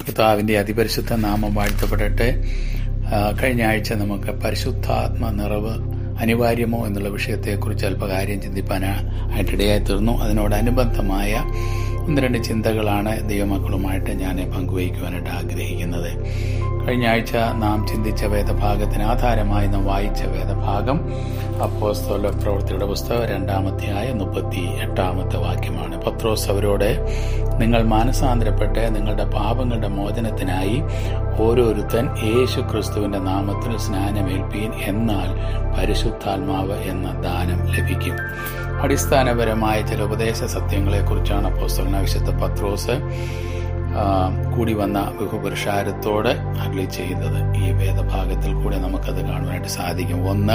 കർത്താവിന്റെ അതിപരിശുദ്ധ നാമം വാഴ്ത്തപ്പെടട്ടെ ആ, കഴിഞ്ഞ ആഴ്ച നമുക്ക് പരിശുദ്ധാത്മ നിറവ് അനിവാര്യമോ എന്നുള്ള വിഷയത്തെക്കുറിച്ച് അല്പകാര്യം ചിന്തിപ്പാനായിട്ടിടയായി തീർന്നു അതിനോടനുബന്ധമായ ഒന്ന് രണ്ട് ചിന്തകളാണ് ദൈവമക്കളുമായിട്ട് ഞാൻ പങ്കുവയ്ക്കുവാനായിട്ട് ആഗ്രഹിക്കുന്നത് കഴിഞ്ഞ ആഴ്ച നാം ചിന്തിച്ച വേദഭാഗത്തിന് ആധാരമായി നാം വായിച്ച വേദഭാഗം അപ്പോസ്തല പ്രവൃത്തിയുടെ പുസ്തകം രണ്ടാമത്തെയായ മുപ്പത്തി എട്ടാമത്തെ വാക്യമാണ് പത്രോസ് അവരോട് നിങ്ങൾ മാനസാന്തരപ്പെട്ട് നിങ്ങളുടെ പാപങ്ങളുടെ മോചനത്തിനായി ഓരോരുത്തൻ യേശു ക്രിസ്തുവിന്റെ നാമത്തിൽ സ്നാനമേൽപ്പീൻ എന്നാൽ പരിശുദ്ധാത്മാവ് എന്ന ദാനം ലഭിക്കും അടിസ്ഥാനപരമായ ചില ഉപദേശ സത്യങ്ങളെക്കുറിച്ചാണ് അപ്പോസ്തലന വിശുദ്ധ പത്രോസ് ആ, കൂടി വന്ന ബഹുപുരുഷാരത്തോട് അരളി ചെയ്യുന്നത് ഈ വേദഭാഗത്തിൽ കൂടെ നമുക്കത് കാണുവാനായിട്ട് സാധിക്കും ഒന്ന്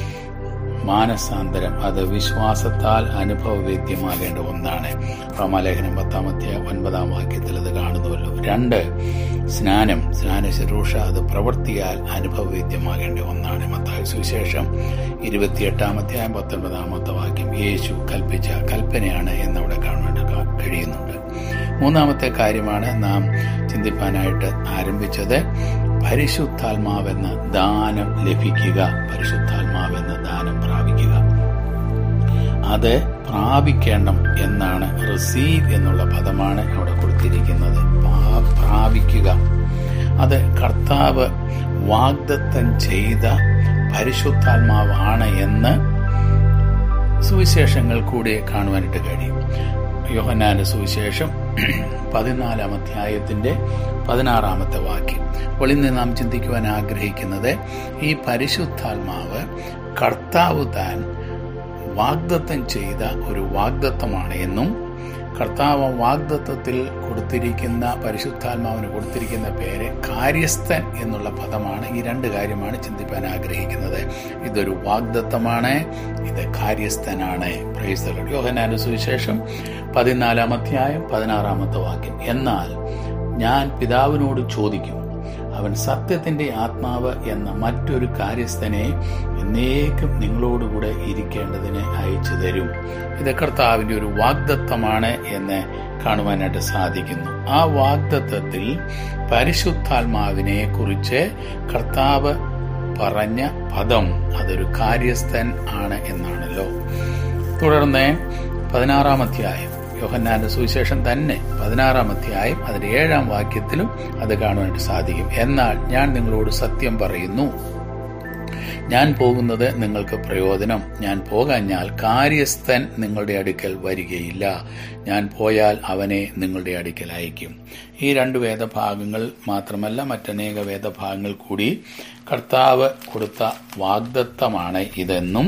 മാനസാന്തരം അത് വിശ്വാസത്താൽ അനുഭവവേദ്യമാകേണ്ട ഒന്നാണ് റോമാലേഖനം പത്താമത്തെ ഒൻപതാം വാക്യത്തിൽ അത് കാണുന്നുവല്ലോ രണ്ട് സ്നാനം സ്നാന ശുശ്രൂഷ അത് പ്രവൃത്തിയാൽ അനുഭവവേദ്യമാകേണ്ട ഒന്നാണ് മത്തായ സുവിശേഷം ഇരുപത്തിയെട്ടാമത്തെ പത്തൊൻപതാമത്തെ വാക്യം യേശു കൽപ്പിച്ച കൽപ്പനയാണ് എന്നവിടെ കാണുവാനായിട്ട് കാ- കഴിയുന്നുണ്ട് മൂന്നാമത്തെ കാര്യമാണ് നാം ചിന്തിപ്പാനായിട്ട് ആരംഭിച്ചത് പരിശുദ്ധാത്മാവെന്ന ദാനം ലഭിക്കുക പരിശുദ്ധാത്മാവെന്ന ദാനം പ്രാപിക്കുക അത് പ്രാപിക്കേണം എന്നാണ് റിസീവ് എന്നുള്ള പദമാണ് അവിടെ കൊടുത്തിരിക്കുന്നത് പ്രാ- പ്രാപിക്കുക അത് കർത്താവ് വാഗ്ദത്തം ചെയ്ത പരിശുദ്ധാത്മാവാണ് എന്ന് സുവിശേഷങ്ങൾ കൂടെ കാണുവാനായിട്ട് കഴിയും യോഹന്നാന്റെ സുവിശേഷം പതിനാലാം അധ്യായത്തിന്റെ പതിനാറാമത്തെ വാക്യം അപ്പോൾ ഇന്ന് നാം ചിന്തിക്കുവാൻ ആഗ്രഹിക്കുന്നത് ഈ പരിശുദ്ധാത്മാവ് കർത്താവ് താൻ വാഗ്ദത്തം ചെയ്ത ഒരു വാഗ്ദത്തമാണ് എന്നും കർത്താവ് വാഗ്ദത്തത്തിൽ കൊടുത്തിരിക്കുന്ന പരിശുദ്ധാത്മാവിന് കൊടുത്തിരിക്കുന്ന പേര് കാര്യസ്ഥൻ എന്നുള്ള പദമാണ് ഈ രണ്ട് കാര്യമാണ് ചിന്തിപ്പാൻ ആഗ്രഹിക്കുന്നത് ഇതൊരു വാഗ്ദത്തമാണ് ഇത് കാര്യസ്ഥനാണ് പ്രൈസ് യോഹനാന്റെ സുവിശേഷം പതിനാലാം അധ്യായം പതിനാറാമത്തെ വാക്യം എന്നാൽ ഞാൻ പിതാവിനോട് ചോദിക്കും അവൻ സത്യത്തിന്റെ ആത്മാവ് എന്ന മറ്റൊരു കാര്യസ്ഥനെ എന്നേക്കും നിങ്ങളോടുകൂടെ ഇരിക്കേണ്ടതിന് അയച്ചു തരും ഇത് കർത്താവിന്റെ ഒരു വാഗ്ദത്തമാണ് എന്ന് കാണുവാനായിട്ട് സാധിക്കുന്നു ആ വാഗ്ദത്തത്തിൽ പരിശുദ്ധാത്മാവിനെ കുറിച്ച് കർത്താവ് പറഞ്ഞ പദം അതൊരു കാര്യസ്ഥൻ ആണ് എന്നാണല്ലോ തുടർന്ന് പതിനാറാം അധ്യായം യോഹന്നാന്റെ സുവിശേഷം തന്നെ പതിനാറാം അധ്യായം അതിന്റെ ഏഴാം വാക്യത്തിലും അത് കാണുവാനായിട്ട് സാധിക്കും എന്നാൽ ഞാൻ നിങ്ങളോട് സത്യം പറയുന്നു ഞാൻ പോകുന്നത് നിങ്ങൾക്ക് പ്രയോജനം ഞാൻ പോകാഞ്ഞാൽ കാര്യസ്ഥൻ നിങ്ങളുടെ അടുക്കൽ വരികയില്ല ഞാൻ പോയാൽ അവനെ നിങ്ങളുടെ അടുക്കൽ അയക്കും ഈ രണ്ട് വേദഭാഗങ്ങൾ മാത്രമല്ല മറ്റനേക വേദഭാഗങ്ങൾ കൂടി കർത്താവ് കൊടുത്ത വാഗ്ദത്തമാണ് ഇതെന്നും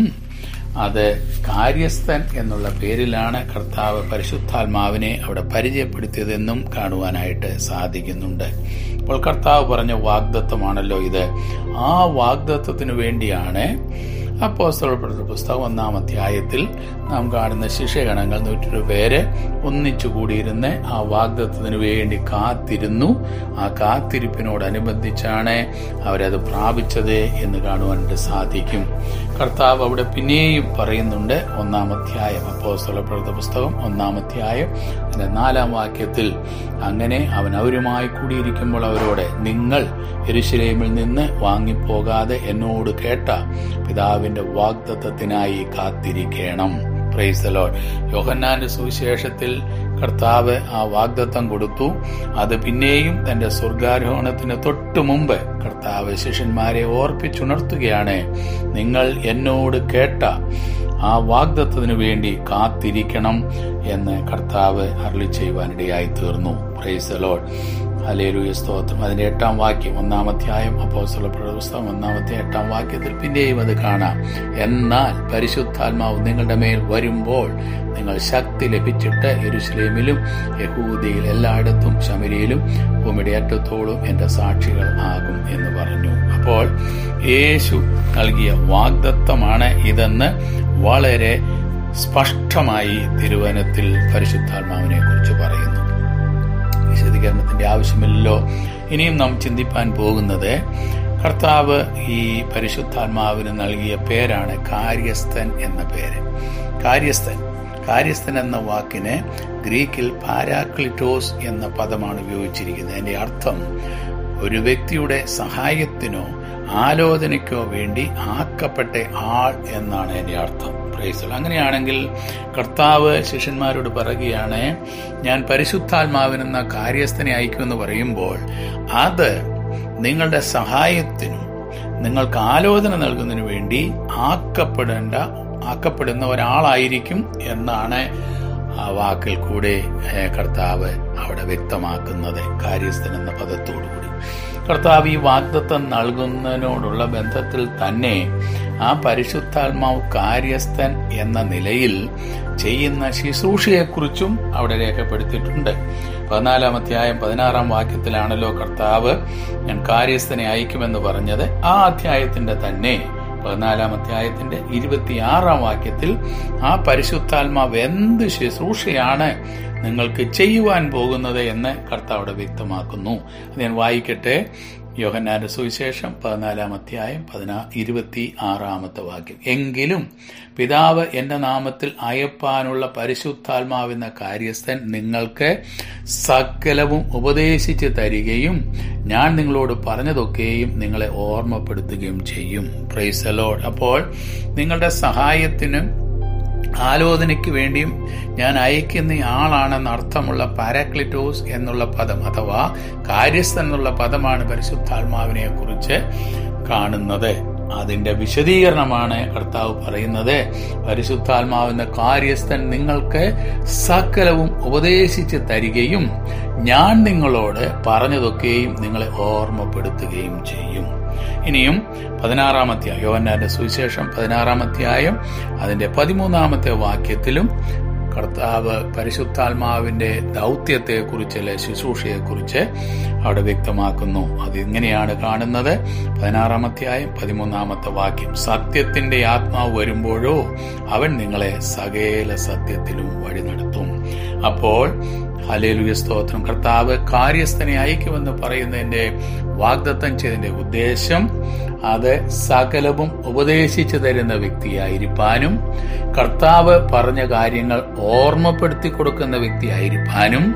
അത് കാര്യസ്ഥൻ എന്നുള്ള പേരിലാണ് കർത്താവ് പരിശുദ്ധാത്മാവിനെ അവിടെ പരിചയപ്പെടുത്തിയതെന്നും കാണുവാനായിട്ട് സാധിക്കുന്നുണ്ട് അപ്പോൾ കർത്താവ് പറഞ്ഞ വാഗ്ദത്വമാണല്ലോ ഇത് ആ വാഗ്ദത്വത്തിന് വേണ്ടിയാണ് അപ്പോസ്തലപ്പെടുത്ത പുസ്തകം ഒന്നാം അധ്യായത്തിൽ നാം കാണുന്ന ശിഷ്യഗണങ്ങൾ നൂറ്റൊരു പേര് ഒന്നിച്ചു കൂടിയിരുന്ന് ആ വാഗ്ദത്വത്തിന് വേണ്ടി കാത്തിരുന്നു ആ കാത്തിരിപ്പിനോടനുബന്ധിച്ചാണ് അവരത് പ്രാപിച്ചത് എന്ന് കാണുവാനായിട്ട് സാധിക്കും കർത്താവ് അവിടെ പിന്നെയും പറയുന്നുണ്ട് ഒന്നാം അധ്യായം അപ്പോസ്തലപ്പെടുത്ത പുസ്തകം ഒന്നാം അധ്യായം അതിന്റെ നാലാം വാക്യത്തിൽ അങ്ങനെ അവൻ അവരുമായി കൂടിയിരിക്കുമ്പോൾ അവരോട് നിങ്ങൾ എരുശലേമിൽ നിന്ന് വാങ്ങിപ്പോകാതെ എന്നോട് കേട്ട പിതാവിന്റെ വാഗ്ദത്തത്തിനായി കാത്തിരിക്കണം പ്രൈസ് ലോഡ് യോഹന്നാന്റെ സുവിശേഷത്തിൽ കർത്താവ് ആ വാഗ്ദത്തം കൊടുത്തു അത് പിന്നെയും തന്റെ സ്വർഗാരോഹണത്തിന് തൊട്ടു മുമ്പ് കർത്താവ് ശിഷ്യന്മാരെ ഓർപ്പിച്ചുണർത്തുകയാണ് നിങ്ങൾ എന്നോട് കേട്ട ആ വാഗ്ദത്തത്തിനു വേണ്ടി കാത്തിരിക്കണം എന്ന് കർത്താവ് അരളി ചെയ്യുവാനിടയായി തീർന്നു പ്രൈസ് ലോഡ് ഹലേലുയ സ്തോത്രം അതിന്റെ എട്ടാം വാക്യം ഒന്നാം അധ്യായം അപ്പോസ്തല പുസ്തകം ഒന്നാമത്തെ എട്ടാം വാക്യത്തിൽ പിന്നെയും അത് കാണാം എന്നാൽ പരിശുദ്ധാത്മാവ് നിങ്ങളുടെ മേൽ വരുമ്പോൾ നിങ്ങൾ ശക്തി ലഭിച്ചിട്ട് യെരുശലേമിലും യഹൂദിയിൽ എല്ലായിടത്തും ശമരിയിലും ഭൂമിയുടെ അറ്റത്തോളം എന്റെ സാക്ഷികൾ ആകും എന്ന് പറഞ്ഞു അപ്പോൾ യേശു നൽകിയ വാഗ്ദത്തമാണ് ഇതെന്ന് വളരെ സ്പഷ്ടമായി തിരുവനത്തിൽ പരിശുദ്ധാത്മാവിനെ കുറിച്ച് പറയുന്നു വിശദീകരണത്തിന്റെ ആവശ്യമില്ലല്ലോ ഇനിയും നാം ചിന്തിപ്പാൻ പോകുന്നത് കർത്താവ് ഈ പരിശുദ്ധാത്മാവിന് നൽകിയ പേരാണ് കാര്യസ്ഥൻ എന്ന പേര് കാര്യസ്ഥൻ കാര്യസ്ഥൻ എന്ന വാക്കിന് ഗ്രീക്കിൽ പാരാക്ലിറ്റോസ് എന്ന പദമാണ് ഉപയോഗിച്ചിരിക്കുന്നത് അതിന്റെ അർത്ഥം ഒരു വ്യക്തിയുടെ സഹായത്തിനോ ആലോചനയ്ക്കോ വേണ്ടി ആക്കപ്പെട്ട ആൾ എന്നാണ് അതിന്റെ അർത്ഥം പ്രൈസൽ അങ്ങനെയാണെങ്കിൽ കർത്താവ് ശിഷ്യന്മാരോട് പറയുകയാണ് ഞാൻ പരിശുദ്ധാത്മാവിനെന്ന കാര്യസ്ഥനെ അയക്കുമെന്ന് പറയുമ്പോൾ അത് നിങ്ങളുടെ സഹായത്തിനും നിങ്ങൾക്ക് ആലോചന നൽകുന്നതിന് വേണ്ടി ആക്കപ്പെടേണ്ട ആക്കപ്പെടുന്ന ഒരാളായിരിക്കും എന്നാണ് ആ വാക്കിൽ കൂടെ കർത്താവ് അവിടെ വ്യക്തമാക്കുന്നത് കാര്യസ്ഥൻ എന്ന പദത്തോടുകൂടി കർത്താവ് ഈ വാഗ്ദത്തം നൽകുന്നതിനോടുള്ള ബന്ധത്തിൽ തന്നെ ആ പരിശുദ്ധാത്മാവ് കാര്യസ്ഥൻ എന്ന നിലയിൽ ചെയ്യുന്ന ശുശ്രൂഷയെക്കുറിച്ചും അവിടെ രേഖപ്പെടുത്തിയിട്ടുണ്ട് പതിനാലാം അധ്യായം പതിനാറാം വാക്യത്തിലാണല്ലോ കർത്താവ് ഞാൻ കാര്യസ്ഥനെ അയക്കുമെന്ന് പറഞ്ഞത് ആ അധ്യായത്തിന്റെ തന്നെ പതിനാലാം അധ്യായത്തിന്റെ ഇരുപത്തിയാറാം വാക്യത്തിൽ ആ പരിശുദ്ധാത്മാവ് എന്ത് ശുശ്രൂഷയാണ് നിങ്ങൾക്ക് ചെയ്യുവാൻ പോകുന്നത് എന്ന് കർത്താവിടെ വ്യക്തമാക്കുന്നു അത് ഞാൻ വായിക്കട്ടെ യോഹന്നാന്റെ സുവിശേഷം പതിനാലാം അധ്യായം പതിനാ ഇരുപത്തി ആറാമത്തെ വാക്യം എങ്കിലും പിതാവ് എന്റെ നാമത്തിൽ അയപ്പാനുള്ള പരിശുദ്ധാത്മാവെന്ന കാര്യസ്ഥൻ നിങ്ങൾക്ക് സകലവും ഉപദേശിച്ച് തരികയും ഞാൻ നിങ്ങളോട് പറഞ്ഞതൊക്കെയും നിങ്ങളെ ഓർമ്മപ്പെടുത്തുകയും ചെയ്യും പ്രൈസലോഡ് അപ്പോൾ നിങ്ങളുടെ സഹായത്തിനും ആലോചനയ്ക്ക് വേണ്ടിയും ഞാൻ അയക്കുന്ന ആളാണെന്ന് അർത്ഥമുള്ള പാരാക്ലിറ്റോസ് എന്നുള്ള പദം അഥവാ കാര്യസ്ഥൻ എന്നുള്ള പദമാണ് പരിശുദ്ധാത്മാവിനെ കുറിച്ച് കാണുന്നത് അതിന്റെ വിശദീകരണമാണ് കർത്താവ് പറയുന്നത് പരിശുദ്ധാത്മാവെന്ന കാര്യസ്ഥൻ നിങ്ങൾക്ക് സകലവും ഉപദേശിച്ച് തരികയും ഞാൻ നിങ്ങളോട് പറഞ്ഞതൊക്കെയും നിങ്ങളെ ഓർമ്മപ്പെടുത്തുകയും ചെയ്യും ഇനിയും പതിനാറാം അധ്യായം യോവന്നാന്റെ സുവിശേഷം പതിനാറാം അധ്യായം അതിന്റെ പതിമൂന്നാമത്തെ വാക്യത്തിലും കർത്താവ് പരിശുദ്ധാത്മാവിന്റെ ദൗത്യത്തെക്കുറിച്ച് അല്ലെ ശുശ്രൂഷയെക്കുറിച്ച് അവിടെ വ്യക്തമാക്കുന്നു അത് ഇങ്ങനെയാണ് കാണുന്നത് പതിനാറാം അധ്യായം പതിമൂന്നാമത്തെ വാക്യം സത്യത്തിന്റെ ആത്മാവ് വരുമ്പോഴോ അവൻ നിങ്ങളെ സകല സത്യത്തിലും വഴി നടത്തും അപ്പോൾ ഹലേലുയ സ്തോത്രം കർത്താവ് കാര്യസ്ഥനെ അയക്കുമെന്ന് പറയുന്നതിന്റെ വാഗ്ദത്തം ചെയ്തതിന്റെ ഉദ്ദേശം അത് സകലവും ഉപദേശിച്ചു തരുന്ന വ്യക്തിയായിരിക്കാനും കർത്താവ് പറഞ്ഞ കാര്യങ്ങൾ ഓർമ്മപ്പെടുത്തി കൊടുക്കുന്ന വ്യക്തിയായിരിക്കാനും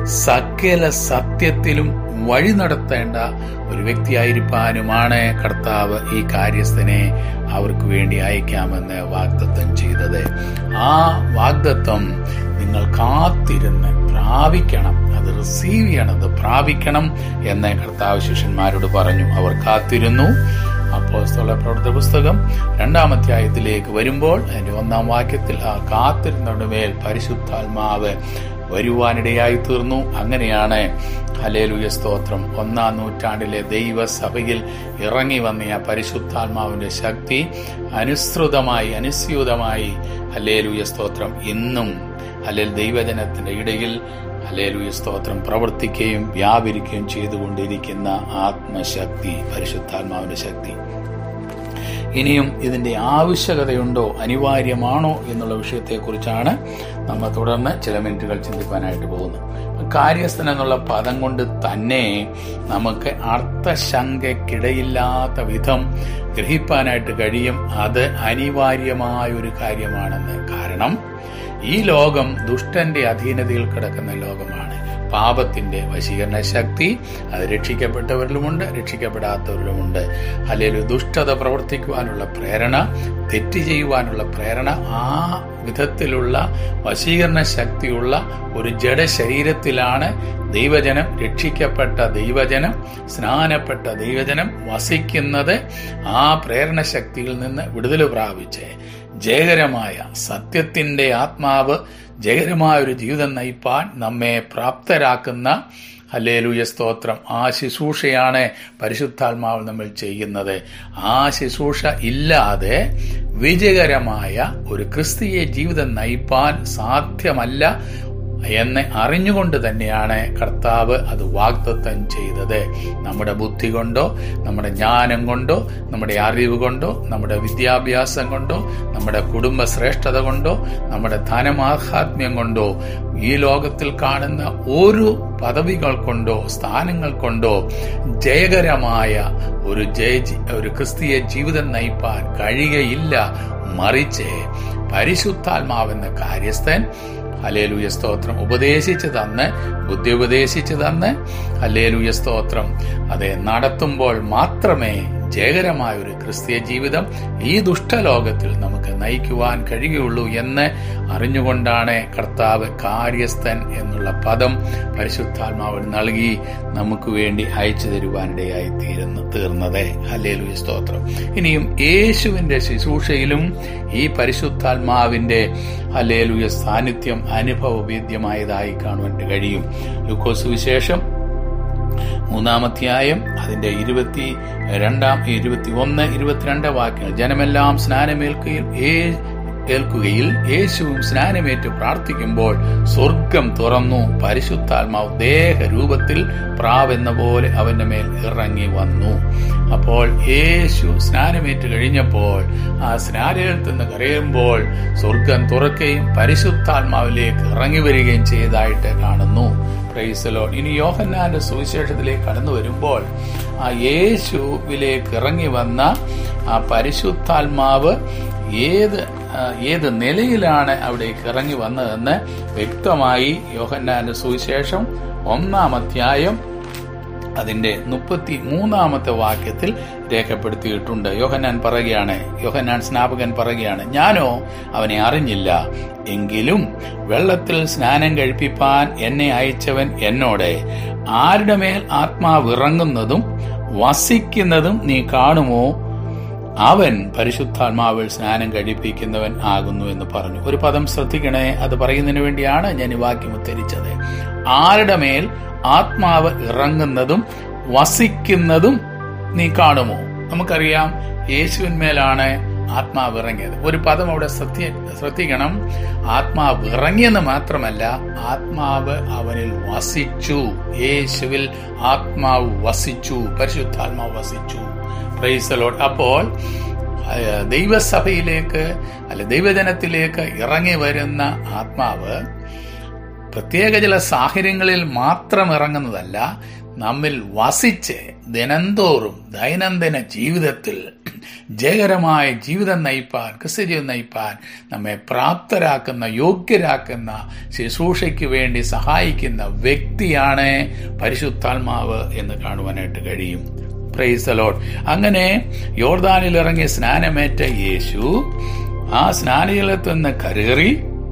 സകല സത്യത്തിലും വഴി നടത്തേണ്ട ഒരു വ്യക്തിയായിരിക്കാനുമാണ് കർത്താവ് ഈ കാര്യസ്ഥനെ അവർക്ക് വേണ്ടി അയക്കാമെന്ന് വാഗ്ദത്തം ചെയ്തത് ആ വാഗ്ദത്തം നിങ്ങൾ കാത്തിരുന്ന് പ്രാപിക്കണം അത് റിസീവ് ചെയ്യണം അത് പ്രാപിക്കണം എന്ന് കർത്താവ് ശിഷ്യന്മാരോട് പറഞ്ഞു അവർ കാത്തിരുന്നു അപ്പോസ്തല പ്രവർത്ത പുസ്തകം രണ്ടാം അധ്യായത്തിലേക്ക് വരുമ്പോൾ അതിന്റെ ഒന്നാം വാക്യത്തിൽ ആ കാത്തിരുന്നവരുടെ മേൽ പരിശുദ്ധാത്മാവ് വരുവാനിടയായി തീർന്നു അങ്ങനെയാണ് ഹലേലുയ സ്തോത്രം ഒന്നാം നൂറ്റാണ്ടിലെ ദൈവസഭയിൽ ഇറങ്ങി വന്ന ആ പരിശുദ്ധാത്മാവിന്റെ ശക്തി അനുസൃതമായി അനുസ്യൂതമായി ഹലേലുയ സ്തോത്രം ഇന്നും അല്ലെങ്കിൽ ദൈവജനത്തിന്റെ ഇടയിൽ അല്ലേലൂയ സ്തോത്രം പ്രവർത്തിക്കുകയും വ്യാപരിക്കുകയും ചെയ്തുകൊണ്ടിരിക്കുന്ന ആത്മശക്തി പരിശുദ്ധാത്മാവിന്റെ ശക്തി ഇനിയും ഇതിന്റെ ആവശ്യകതയുണ്ടോ അനിവാര്യമാണോ എന്നുള്ള വിഷയത്തെക്കുറിച്ചാണ് നമ്മൾ തുടർന്ന് ചില മിനിറ്റുകൾ ചിന്തിക്കാനായിട്ട് പോകുന്നത് കാര്യസ്ഥൻ എന്നുള്ള പദം കൊണ്ട് തന്നെ നമുക്ക് അർത്ഥശങ്കയ്ക്കിടയില്ലാത്ത വിധം ഗ്രഹിപ്പാനായിട്ട് കഴിയും അത് അനിവാര്യമായ ഒരു കാര്യമാണെന്ന് കാരണം ഈ ലോകം ദുഷ്ടന്റെ അധീനതയിൽ കിടക്കുന്ന ലോകമാണ് പാപത്തിന്റെ വശീകരണ ശക്തി അത് രക്ഷിക്കപ്പെട്ടവരിലുമുണ്ട് രക്ഷിക്കപ്പെടാത്തവരിലുമുണ്ട് അല്ലെങ്കിൽ ദുഷ്ടത പ്രവർത്തിക്കുവാനുള്ള പ്രേരണ തെറ്റ് ചെയ്യുവാനുള്ള പ്രേരണ ആ വിധത്തിലുള്ള വശീകരണ ശക്തിയുള്ള ഒരു ജഡശരീരത്തിലാണ് ദൈവജനം രക്ഷിക്കപ്പെട്ട ദൈവജനം സ്നാനപ്പെട്ട ദൈവജനം വസിക്കുന്നത് ആ പ്രേരണ ശക്തിയിൽ നിന്ന് വിടുതൽ പ്രാപിച്ച് ജയകരമായ സത്യത്തിന്റെ ആത്മാവ് ജയകരമായ ഒരു ജീവിതം നയിപ്പാൻ നമ്മെ പ്രാപ്തരാക്കുന്ന ഹല്ലേലൂയ സ്തോത്രം ആ ശുശ്രൂഷയാണ് പരിശുദ്ധാത്മാവ് നമ്മൾ ചെയ്യുന്നത് ആ ശുശ്രൂഷ ഇല്ലാതെ വിജയകരമായ ഒരു ക്രിസ്തീയ ജീവിതം നയിപ്പാൻ സാധ്യമല്ല എന്ന് അറിഞ്ഞുകൊണ്ട് തന്നെയാണ് കർത്താവ് അത് വാഗ്ദത്തം ചെയ്തത് നമ്മുടെ ബുദ്ധി കൊണ്ടോ നമ്മുടെ ജ്ഞാനം കൊണ്ടോ നമ്മുടെ അറിവ് കൊണ്ടോ നമ്മുടെ വിദ്യാഭ്യാസം കൊണ്ടോ നമ്മുടെ കുടുംബ ശ്രേഷ്ഠത കൊണ്ടോ നമ്മുടെ ധനമാഹാത്മ്യം കൊണ്ടോ ഈ ലോകത്തിൽ കാണുന്ന ഒരു പദവികൾ കൊണ്ടോ സ്ഥാനങ്ങൾ കൊണ്ടോ ജയകരമായ ഒരു ജയ ഒരു ക്രിസ്തീയ ജീവിതം നയിപ്പാൻ കഴിയുകയില്ല മറിച്ച് പരിശുദ്ധാത്മാവെന്ന കാര്യസ്ഥൻ അലേലുയ സ്തോത്രം ഉപദേശിച്ചു തന്ന് ബുദ്ധി ഉപദേശിച്ചു തന്ന് അലേലുയ സ്തോത്രം അതെ നടത്തുമ്പോൾ മാത്രമേ ജയകരമായ ഒരു ക്രിസ്തീയ ജീവിതം ഈ ദുഷ്ടലോകത്തിൽ നമുക്ക് നയിക്കുവാൻ കഴിയുള്ളൂ എന്ന് അറിഞ്ഞുകൊണ്ടാണ് കർത്താവ് കാര്യസ്ഥൻ എന്നുള്ള പദം പരിശുദ്ധാത്മാവിന് നൽകി നമുക്ക് വേണ്ടി അയച്ചു തരുവാനിടയായി തീരുന്ന തീർന്നത് അല്ലേലു സ്തോത്രം ഇനിയും യേശുവിന്റെ ശുശ്രൂഷയിലും ഈ പരിശുദ്ധാത്മാവിന്റെ അല്ലേലുയ സാന്നിധ്യം അനുഭവവേദ്യമായതായി കാണുവാൻ കഴിയും ലുക്കോസ് വിശേഷം മൂന്നാമധ്യായം അതിന്റെ ഇരുപത്തി രണ്ടാം ഇരുപത്തി ഒന്ന് ഇരുപത്തിരണ്ട് വാക്യങ്ങൾ ജനമെല്ലാം സ്നാനമേൽക്കുകയും ഏൽക്കുകയിൽ യേശുവും സ്നാനമേറ്റ് പ്രാർത്ഥിക്കുമ്പോൾ സ്വർഗം തുറന്നു പരിശുദ്ധാത്മാവ് ദേഹരൂപത്തിൽ പ്രാവെന്ന പോലെ അവന്റെ മേൽ ഇറങ്ങി വന്നു അപ്പോൾ യേശു സ്നാനമേറ്റ് കഴിഞ്ഞപ്പോൾ ആ സ്നാനത്തിൽ നിന്ന് കരയുമ്പോൾ സ്വർഗം തുറക്കുകയും പരിശുദ്ധാത്മാവിലേക്ക് ഇറങ്ങി വരികയും ചെയ്തതായിട്ട് കാണുന്നു പ്രൈസലോ ഇനി യോഹന്നാന്റെ സുവിശേഷത്തിലേക്ക് കടന്നു വരുമ്പോൾ ആ യേശുവിലേക്ക് ഇറങ്ങി വന്ന ആ പരിശുദ്ധാത്മാവ് ഏത് ഏത് നിലയിലാണ് അവിടേക്ക് ഇറങ്ങി വന്നതെന്ന് വ്യക്തമായി യോഹന്നാന്റെ സുവിശേഷം ഒന്നാം അധ്യായം അതിന്റെ മുപ്പത്തി മൂന്നാമത്തെ വാക്യത്തിൽ രേഖപ്പെടുത്തിയിട്ടുണ്ട് യോഹന്നാൻ പറയുകയാണ് യോഹന്നാൻ സ്നാപകൻ പറയുകയാണ് ഞാനോ അവനെ അറിഞ്ഞില്ല എങ്കിലും വെള്ളത്തിൽ സ്നാനം കഴിപ്പിപ്പാൻ എന്നെ അയച്ചവൻ എന്നോട് ആരുടെ മേൽ ആത്മാവ് ഇറങ്ങുന്നതും വസിക്കുന്നതും നീ കാണുമോ അവൻ പരിശുദ്ധാത്മാവിൽ സ്നാനം കഴിപ്പിക്കുന്നവൻ ആകുന്നു എന്ന് പറഞ്ഞു ഒരു പദം ശ്രദ്ധിക്കണേ അത് പറയുന്നതിന് വേണ്ടിയാണ് ഞാൻ ഈ വാക്യം ഉദ്ധരിച്ചത് ആരുടെ മേൽ ആത്മാവ് ഇറങ്ങുന്നതും വസിക്കുന്നതും നീ കാണുമോ നമുക്കറിയാം യേശുവിന്മേലാണ് ആത്മാവ് ഇറങ്ങിയത് ഒരു പദം അവിടെ ശ്രദ്ധ ശ്രദ്ധിക്കണം ആത്മാവ് ഇറങ്ങിയെന്ന് മാത്രമല്ല ആത്മാവ് അവനിൽ വസിച്ചു യേശുവിൽ ആത്മാവ് വസിച്ചു പരിശുദ്ധാത്മാവ് വസിച്ചു പ്രൈസലോട്ട് അപ്പോൾ ദൈവസഭയിലേക്ക് അല്ല ദൈവജനത്തിലേക്ക് ഇറങ്ങി വരുന്ന ആത്മാവ് പ്രത്യേക ചില സാഹചര്യങ്ങളിൽ മാത്രം ഇറങ്ങുന്നതല്ല നമ്മിൽ വസിച്ച് ദിനംതോറും ദൈനംദിന ജീവിതത്തിൽ ജയകരമായ ജീവിതം നയിപ്പാൻ ക്രിസ്തുജീവിതം നയിപ്പാൻ നമ്മെ പ്രാപ്തരാക്കുന്ന യോഗ്യരാക്കുന്ന ശുശ്രൂഷയ്ക്ക് വേണ്ടി സഹായിക്കുന്ന വ്യക്തിയാണ് പരിശുദ്ധാത്മാവ് എന്ന് കാണുവാനായിട്ട് കഴിയും പ്രൈസ് ലോഡ് അങ്ങനെ യോർദാനിൽ ഇറങ്ങി സ്നാനമേറ്റ യേശു ആ സ്നാനജലത്തിൽ നിന്ന് കരേറി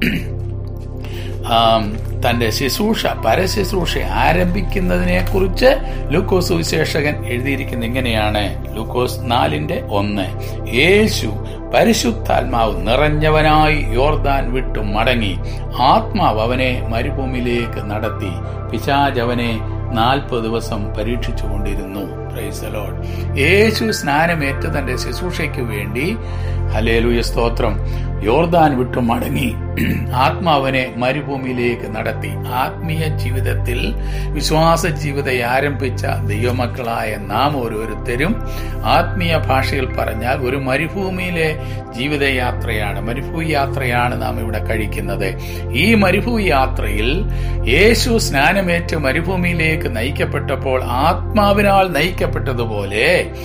തന്റെ ശുശ്രൂഷ പരശുശ്രൂഷ ആരംഭിക്കുന്നതിനെ കുറിച്ച് ലൂക്കോസ് സുവിശേഷകൻ എഴുതിയിരിക്കുന്ന ഇങ്ങനെയാണ് ലൂക്കോസ് നാലിന്റെ ഒന്ന് യേശു പരിശുദ്ധാത്മാവ് നിറഞ്ഞവനായി യോർദാൻ വിട്ടു മടങ്ങി ആത്മാവ് അവനെ മരുഭൂമിയിലേക്ക് നടത്തി പിശാജ് അവനെ നാൽപ്പത് ദിവസം പരീക്ഷിച്ചു കൊണ്ടിരുന്നു പ്രൈസലോഡ് യേശു സ്നാനമേറ്റ് തന്റെ ശുശ്രൂഷയ്ക്ക് വേണ്ടി ഹലേലുയ സ്തോത്രം യോർദാൻ വിട്ടു മടങ്ങി ആത്മാവനെ മരുഭൂമിയിലേക്ക് നടത്തി ആത്മീയ ജീവിതത്തിൽ വിശ്വാസ ജീവിതം ആരംഭിച്ച ദൈവമക്കളായ നാം ഓരോരുത്തരും ആത്മീയ ഭാഷയിൽ പറഞ്ഞാൽ ഒരു മരുഭൂമിയിലെ ജീവിതയാത്രയാണ് മരുഭൂമി യാത്രയാണ് നാം ഇവിടെ കഴിക്കുന്നത് ഈ മരുഭൂമി യാത്രയിൽ യേശു സ്നാനമേറ്റ് മരുഭൂമിയിലേക്ക് നയിക്കപ്പെട്ടപ്പോൾ ആത്മാവിനാൽ നയിക്കപ്പെട്ടതുപോലെ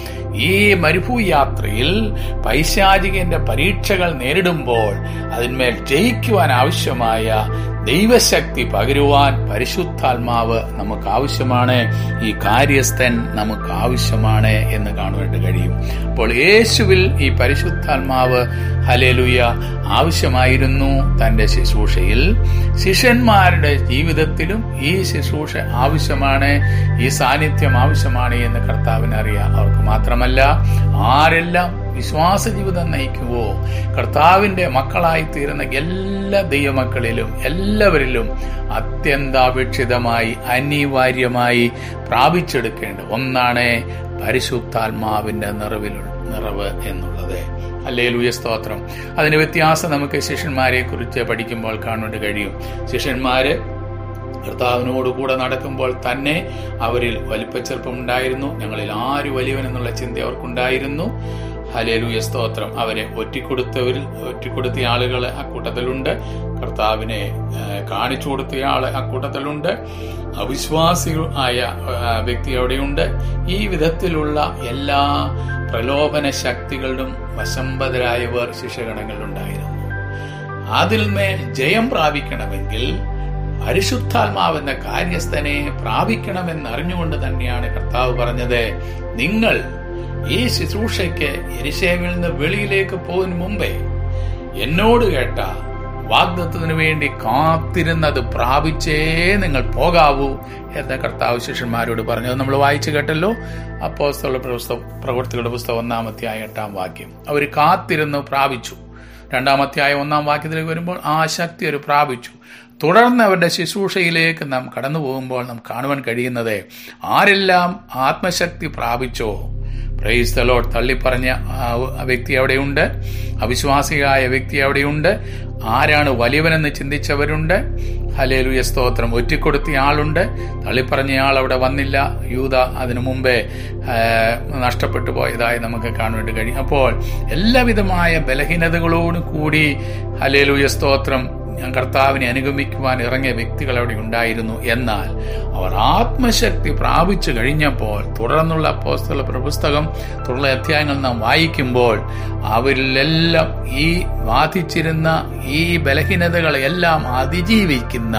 ഈ മരുഭൂയാത്രയിൽ പൈശാചികന്റെ പരീക്ഷകൾ നേരിടുമ്പോൾ അതിന്മേൽ ജയിക്കുവാൻ ആവശ്യമായ ദൈവശക്തി പകരുവാൻ പരിശുദ്ധാത്മാവ് നമുക്ക് ആവശ്യമാണ് ഈ കാര്യസ്ഥൻ നമുക്ക് ആവശ്യമാണ് എന്ന് കാണുവാനായിട്ട് കഴിയും അപ്പോൾ യേശുവിൽ ഈ പരിശുദ്ധാത്മാവ് ഹലേലുയ ആവശ്യമായിരുന്നു തന്റെ ശുശ്രൂഷയിൽ ശിഷ്യന്മാരുടെ ജീവിതത്തിലും ഈ ശുശ്രൂഷ ആവശ്യമാണ് ഈ സാന്നിധ്യം ആവശ്യമാണ് എന്ന് കർത്താവിന് അറിയാം അവർക്ക് മാത്രമല്ല ആരെല്ലാം വിശ്വാസ ജീവിതം നയിക്കുവോ കർത്താവിന്റെ മക്കളായി തീരുന്ന എല്ലാ ദൈവമക്കളിലും എല്ലാവരിലും അത്യന്താപേക്ഷിതമായി അനിവാര്യമായി പ്രാപിച്ചെടുക്കേണ്ട ഒന്നാണ് പരിശുദ്ധാത്മാവിന്റെ നിറവിലുള്ള നിറവ് എന്നുള്ളത് അല്ലേ ലൂയ സ്തോത്രം അതിന്റെ വ്യത്യാസം നമുക്ക് ശിഷ്യന്മാരെ കുറിച്ച് പഠിക്കുമ്പോൾ കാണാൻ കഴിയും ശിഷ്യന്മാര് കർത്താവിനോട് കൂടെ നടക്കുമ്പോൾ തന്നെ അവരിൽ വലിപ്പച്ചെറുപ്പമുണ്ടായിരുന്നു ഞങ്ങളിൽ ആര് വലിയവൻ എന്നുള്ള ചിന്ത അവർക്കുണ്ടായിരുന്നു ഹലേലൂയ സ്തോത്രം അവരെ ഒറ്റിക്കൊടുത്തവരിൽ ഒറ്റിക്കൊടുത്ത ആളുകൾ അക്കൂട്ടത്തിലുണ്ട് കർത്താവിനെ കാണിച്ചു കൊടുത്തയാള് അക്കൂട്ടത്തിലുണ്ട് അവിശ്വാസി ആയ വ്യക്തി അവിടെയുണ്ട് ഈ വിധത്തിലുള്ള എല്ലാ പ്രലോഭന ശക്തികളിലും വശംബതരായവർ ശിക്ഷഗണങ്ങളിലുണ്ടായിരുന്നു അതിൽമേൽ ജയം പ്രാപിക്കണമെങ്കിൽ പരിശുദ്ധാത്മാവെന്ന കാര്യസ്ഥനെ പ്രാപിക്കണമെന്ന് അറിഞ്ഞുകൊണ്ട് തന്നെയാണ് കർത്താവ് പറഞ്ഞത് നിങ്ങൾ ഈ ശുശ്രൂഷയ്ക്ക് എരിശേമിൽ നിന്ന് വെളിയിലേക്ക് പോകുന്നതിന് മുമ്പേ എന്നോട് കേട്ട വാഗ്ദത്വത്തിന് വേണ്ടി കാത്തിരുന്നത് പ്രാപിച്ചേ നിങ്ങൾ പോകാവൂ എന്ന് കർത്താവ് ശിഷ്യന്മാരോട് പറഞ്ഞു അത് നമ്മൾ വായിച്ചു കേട്ടല്ലോ അപ്പോസ്തല പുസ്തകം പ്രവൃത്തികളുടെ പുസ്തകം ഒന്നാമത്തെയായ എട്ടാം വാക്യം അവർ കാത്തിരുന്ന് പ്രാപിച്ചു രണ്ടാമത്തെയായ ഒന്നാം വാക്യത്തിലേക്ക് വരുമ്പോൾ ആ ശക്തി ഒരു പ്രാപിച്ചു തുടർന്ന് അവരുടെ ശുശ്രൂഷയിലേക്ക് നാം കടന്നു പോകുമ്പോൾ നാം കാണുവാൻ കഴിയുന്നത് ആരെല്ലാം ആത്മശക്തി പ്രാപിച്ചോ പ്രൈസ് ദ ലോഡ് തള്ളിപ്പറഞ്ഞ ആ വ്യക്തി അവിടെയുണ്ട് അവിശ്വാസിയായ വ്യക്തി അവിടെയുണ്ട് ആരാണ് വലിയവനെന്ന് ചിന്തിച്ചവരുണ്ട് ഹലേലുയ സ്തോത്രം ഒറ്റിക്കൊടുത്തിയ ആളുണ്ട് തള്ളിപ്പറഞ്ഞയാൾ അവിടെ വന്നില്ല യൂത അതിനു മുമ്പേ നഷ്ടപ്പെട്ടു പോയതായി നമുക്ക് കാണുവാൻ കഴിയും അപ്പോൾ എല്ലാവിധമായ ബലഹീനതകളോടും കൂടി ഹലേലുയ സ്തോത്രം ഞാൻ കർത്താവിനെ അനുഗമിക്കുവാൻ ഇറങ്ങിയ വ്യക്തികൾ അവിടെ ഉണ്ടായിരുന്നു എന്നാൽ അവർ ആത്മശക്തി പ്രാപിച്ചു കഴിഞ്ഞപ്പോൾ തുടർന്നുള്ള അപ്പോസ്തല പുസ്തകം തുടർന്നുള്ള അധ്യായങ്ങൾ നാം വായിക്കുമ്പോൾ അവരിലെല്ലാം ഈ ബാധിച്ചിരുന്ന ഈ ബലഹീനതകളെല്ലാം അതിജീവിക്കുന്ന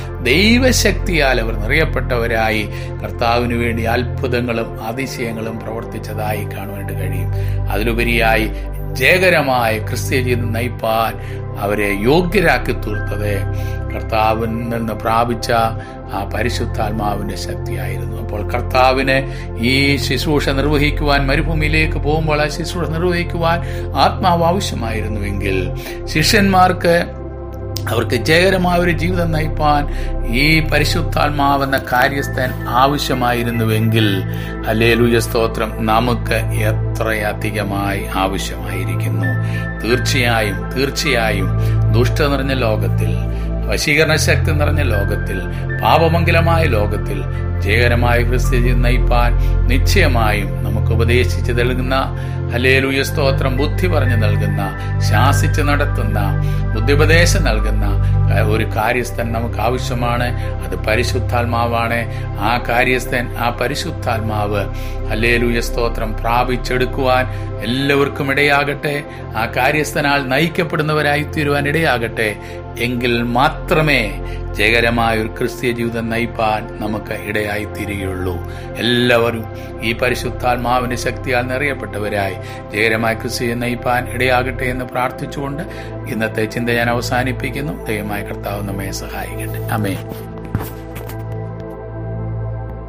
ദൈവശക്തിയാൽ അവർ നിറയപ്പെട്ടവരായി കർത്താവിന് വേണ്ടി അത്ഭുതങ്ങളും അതിശയങ്ങളും പ്രവർത്തിച്ചതായി കാണുവാനായിട്ട് കഴിയും അതിലുപരിയായി ജയകരമായ ക്രിസ്ത്യ ജീവിതം നയിപ്പാൻ അവരെ യോഗ്യരാക്കി തീർത്തത് കർത്താവിൽ നിന്ന് പ്രാപിച്ച ആ പരിശുദ്ധാത്മാവിന്റെ ശക്തിയായിരുന്നു അപ്പോൾ കർത്താവിന് ഈ ശുശ്രൂഷ നിർവഹിക്കുവാൻ മരുഭൂമിയിലേക്ക് പോകുമ്പോൾ ആ ശുശ്രൂഷ നിർവഹിക്കുവാൻ ആത്മാവ് ആവശ്യമായിരുന്നുവെങ്കിൽ ശിഷ്യന്മാർക്ക് അവർക്ക് ജയകരമായ ഒരു ജീവിതം നയിപ്പാൻ ഈ പരിശുദ്ധാത്മാവെന്ന കാര്യസ്ഥൻ ആവശ്യമായിരുന്നുവെങ്കിൽ അല്ലേലുയ സ്തോത്രം നമുക്ക് എത്രയധികമായി ആവശ്യമായിരിക്കുന്നു തീർച്ചയായും തീർച്ചയായും ദുഷ്ട നിറഞ്ഞ ലോകത്തിൽ വശീകരണ ശക്തി നിറഞ്ഞ ലോകത്തിൽ പാപമംഗലമായ ലോകത്തിൽ ജയകരമായ ക്രിസ്ത്യ നയിപ്പാൻ നിശ്ചയമായും നമുക്ക് ഉപദേശിച്ച് നൽകുന്ന ഹലേലുയ സ്തോത്രം ബുദ്ധി പറഞ്ഞു നൽകുന്ന ശാസിച്ച് നടത്തുന്ന ബുദ്ധിപദേശം നൽകുന്ന ഒരു കാര്യസ്ഥൻ നമുക്ക് ആവശ്യമാണ് അത് പരിശുദ്ധാത്മാവാണ് ആ കാര്യസ്ഥൻ ആ പരിശുദ്ധാത്മാവ് ഹലേലുയ സ്തോത്രം പ്രാപിച്ചെടുക്കുവാൻ എല്ലാവർക്കും ഇടയാകട്ടെ ആ കാര്യസ്ഥനാൽ നയിക്കപ്പെടുന്നവരായി തീരുവാൻ ഇടയാകട്ടെ എങ്കിൽ മാത്രമേ ജയകരമായ ഒരു ക്രിസ്തീയ ജീവിതം നയിപ്പാൻ നമുക്ക് ഇടയായി തീരുകയുള്ളൂ എല്ലാവരും ഈ പരിശുദ്ധാത്മാവിന്റെ ശക്തിയാൽ നിറയപ്പെട്ടവരായി ജയകരമായ ക്രിസ്തീയ നയിപ്പാൻ ഇടയാകട്ടെ എന്ന് പ്രാർത്ഥിച്ചുകൊണ്ട് ഇന്നത്തെ ചിന്ത ഞാൻ അവസാനിപ്പിക്കുന്നു ദൈവമായ കർത്താവ് നമ്മെ സഹായിക്കട്ടെ അമേ